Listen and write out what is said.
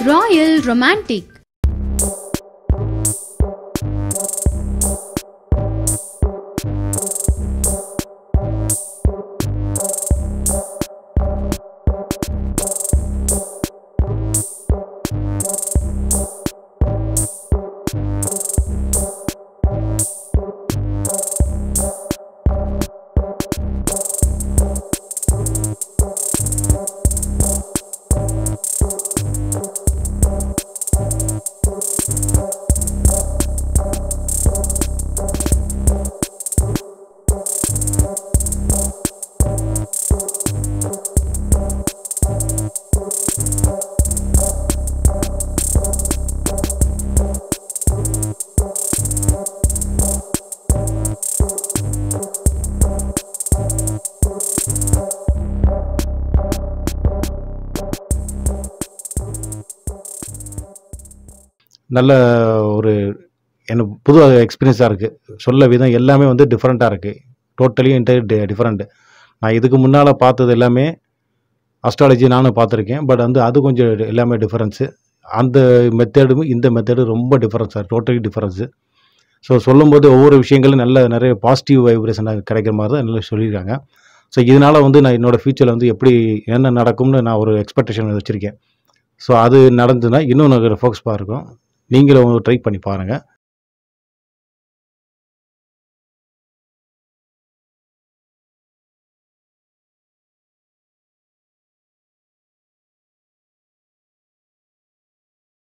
Royal Romantic. நல்ல ஒரு எனக்கு புது எக்ஸ்பீரியன்ஸாக இருக்குது சொல்ல விதம் எல்லாமே வந்து டிஃப்ரெண்ட்டாக இருக்குது டோட்டலி இன்டர் டிஃப்ரெண்ட் நான் இதுக்கு முன்னால் பார்த்தது எல்லாமே அஸ்ட்ராலஜி நானும் பார்த்துருக்கேன் பட் வந்து அது கொஞ்சம் எல்லாமே டிஃப்ரென்ஸு அந்த மெத்தடும் இந்த மெத்தடும் ரொம்ப difference sir totally difference so சொல்லும்போது ஒவ்வொரு விஷயங்களும் நல்ல நிறைய பாசிட்டிவ் வைப்ரேஷனாக கிடைக்கிற மாதிரி தான் நல்லா சொல்லியிருக்காங்க ஸோ இதனால் வந்து நான் என்னோடய ஃப்யூச்சரில் வந்து எப்படி என்ன நடக்கும்னு நான் ஒரு எக்ஸ்பெக்டேஷன் வச்சுருக்கேன் ஸோ அது நடந்ததுன்னா இன்னும் எனக்கு ஃபோக்கஸ்பாக இருக்கும் நீங்களும் ட்ரை பண்ணி பாருங்கள்